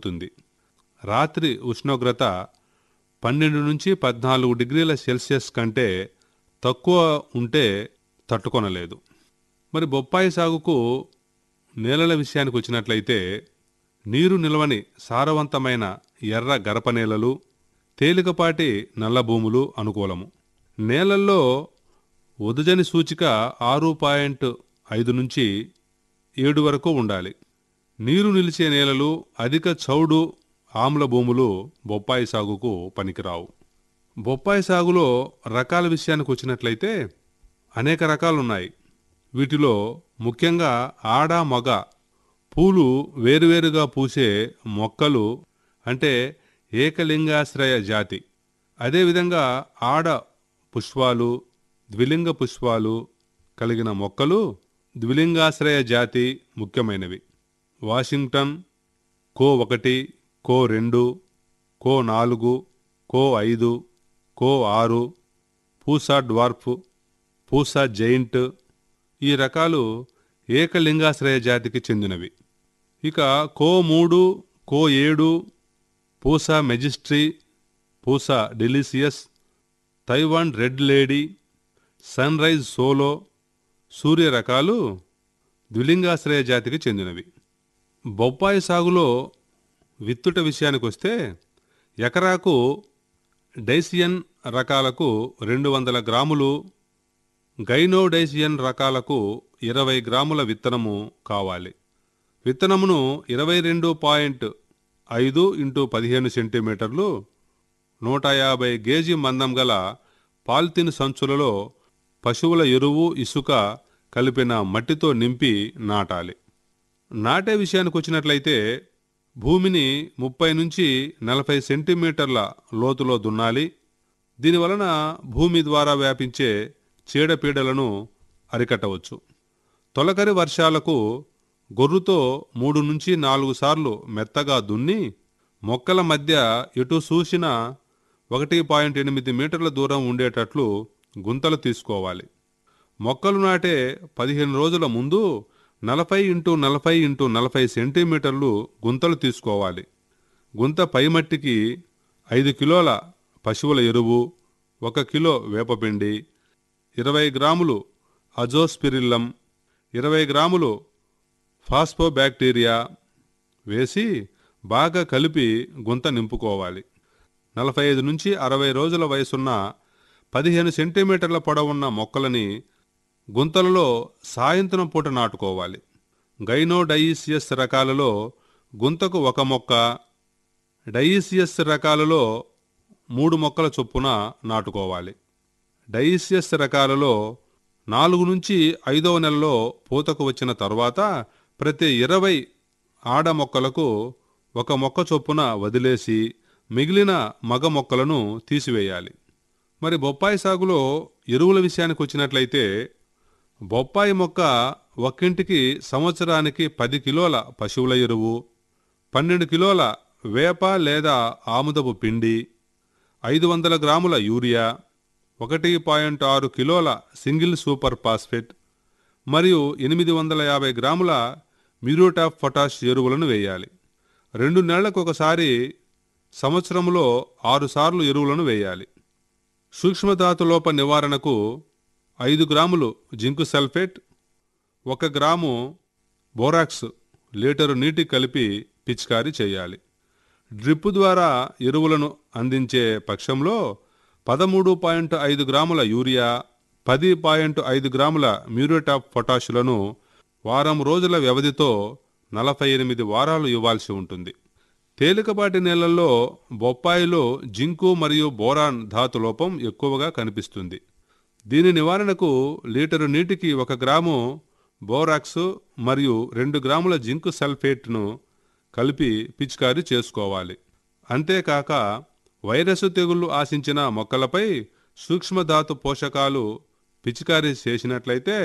పెరుగుతుంది రాత్రి ఉష్ణోగ్రత పన్నెండు నుంచి పద్నాలుగు డిగ్రీల సెల్సియస్ కంటే తక్కువ ఉంటే తట్టుకొనలేదు మరి బొప్పాయి సాగుకు నేలల విషయానికి వచ్చినట్లయితే నీరు నిల్వని సారవంతమైన ఎర్ర గరప నేలలు తేలికపాటి నల్ల భూములు అనుకూలము నేలల్లో ఉదజని సూచిక ఆరు పాయింట్ ఐదు నుంచి ఏడు వరకు ఉండాలి నీరు నిలిచే నేలలు అధిక చౌడు ఆమ్ల భూములు బొప్పాయి సాగుకు పనికిరావు బొప్పాయి సాగులో రకాల విషయానికి వచ్చినట్లయితే అనేక రకాలున్నాయి వీటిలో ముఖ్యంగా ఆడ మగ పూలు వేరువేరుగా పూసే మొక్కలు అంటే ఏకలింగాశ్రయ జాతి అదేవిధంగా ఆడ పుష్పాలు ద్విలింగ పుష్పాలు కలిగిన మొక్కలు ద్విలింగాశ్రయ జాతి ముఖ్యమైనవి వాషింగ్టన్ కో ఒకటి కో రెండు కో నాలుగు కో ఐదు కో ఆరు పూసా డ్వార్ఫ్ పూసా జైంట్ ఈ రకాలు ఏకలింగాశ్రయ జాతికి చెందినవి ఇక కో మూడు కో ఏడు Pusa majesty Pusa delicious Taiwan red lady sunrise solo Surya రకాలు ద్విలింగాశ్రయ జాతికి చెందినవి బొప్పాయి సాగులో విత్తుట విషయానికి వస్తే ఎకరాకు డైసియన్ రకాలకు రెండు వందల గ్రాములు గైనోడైసియన్ రకాలకు ఇరవై గ్రాముల విత్తనము కావాలి విత్తనమును ఇరవై రెండు పాయింట్ ఐదు ఇంటూ పదిహేను సెంటీమీటర్లు నూట యాభై గేజీ మందం గల పాలిథిన్ సంచులలో పశువుల ఎరువు ఇసుక కలిపిన మట్టితో నింపి నాటాలి నాటే విషయానికి వచ్చినట్లయితే భూమిని ముప్పై నుంచి నలభై సెంటీమీటర్ల లోతులో దున్నాలి దీనివలన భూమి ద్వారా వ్యాపించే చీడపీడలను అరికట్టవచ్చు తొలకరి వర్షాలకు గొర్రుతో మూడు నుంచి నాలుగు సార్లు మెత్తగా దున్ని మొక్కల మధ్య ఎటు చూసినా ఒకటి పాయింట్ ఎనిమిది మీటర్ల దూరం ఉండేటట్లు గుంతలు తీసుకోవాలి మొక్కలు నాటే పదిహేను రోజుల ముందు నలభై ఇంటూ నలభై ఇంటూ నలభై సెంటీమీటర్లు గుంతలు తీసుకోవాలి గుంత పైమట్టికి ఐదు కిలోల పశువుల ఎరువు ఒక కిలో వేపపిండి ఇరవై గ్రాములు అజోస్పిరిల్లం ఇరవై గ్రాములు ఫాస్ఫోబ్యాక్టీరియా వేసి బాగా కలిపి గుంత నింపుకోవాలి నలభై ఐదు నుంచి అరవై రోజుల వయసున్న పదిహేను సెంటీమీటర్ల పొడవున్న మొక్కలని గుంతలలో సాయంత్రం పూట నాటుకోవాలి గైనోడయిసియస్ రకాలలో గుంతకు ఒక మొక్క డయిసియస్ రకాలలో మూడు మొక్కల చొప్పున నాటుకోవాలి డయిసియస్ రకాలలో నాలుగు నుంచి ఐదవ నెలలో పూతకు వచ్చిన తర్వాత ప్రతి ఇరవై ఆడ మొక్కలకు ఒక మొక్క చొప్పున వదిలేసి మిగిలిన మగ మొక్కలను తీసివేయాలి మరి బొప్పాయి సాగులో ఎరువుల విషయానికి వచ్చినట్లయితే బొప్పాయి మొక్క ఒక్కింటికి సంవత్సరానికి పది కిలోల పశువుల ఎరువు పన్నెండు కిలోల వేప లేదా ఆముదపు పిండి ఐదు వందల గ్రాముల యూరియా ఒకటి పాయింట్ ఆరు కిలోల సింగిల్ సూపర్ ఫాస్ఫేట్ మరియు ఎనిమిది వందల యాభై గ్రాముల మ్యూరేట్ ఆఫ్ పొటాష్ ఎరువులను వేయాలి రెండు నెలలకు ఒకసారి సంవత్సరంలో ఆరు సార్లు ఎరువులను వేయాలి సూక్ష్మధాతు లోప నివారణకు ఐదు గ్రాములు జింకు సల్ఫేట్ ఒక గ్రాము బోరాక్స్ లీటరు నీటి కలిపి పిచికారీ చేయాలి డ్రిప్ ద్వారా ఎరువులను అందించే పక్షంలో పదమూడు పాయింట్ ఐదు గ్రాముల యూరియా పది పాయింట్ ఐదు గ్రాముల మ్యూరేట్ ఆఫ్ పొటాషులను వారం రోజుల వ్యవధితో నలభై ఎనిమిది వారాలు ఇవ్వాల్సి ఉంటుంది తేలికపాటి నేలల్లో బొప్పాయిలో జింకు మరియు బోరాన్ ధాతు లోపం ఎక్కువగా కనిపిస్తుంది దీని నివారణకు లీటరు నీటికి ఒక గ్రాము బోరాక్స్ మరియు రెండు గ్రాముల జింకు సల్ఫేట్ను కలిపి పిచికారీ చేసుకోవాలి అంతేకాక వైరస్ తెగుళ్లు ఆశించిన మొక్కలపై సూక్ష్మధాతు పోషకాలు పిచికారీ చేసినట్లయితే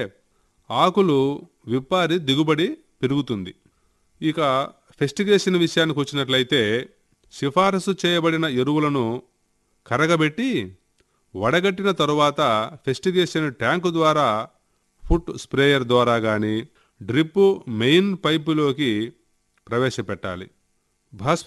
ఆకులు విప్పారి దిగుబడి పెరుగుతుంది ఇక ఫెస్టిగేషన్ విషయానికి వచ్చినట్లయితే సిఫారసు చేయబడిన ఎరువులను కరగబెట్టి వడగట్టిన తరువాత ఫెస్టిగేషన్ ట్యాంకు ద్వారా ఫుట్ స్ప్రేయర్ ద్వారా కానీ డ్రిప్ మెయిన్ పైపులోకి ప్రవేశపెట్టాలి భాస్ప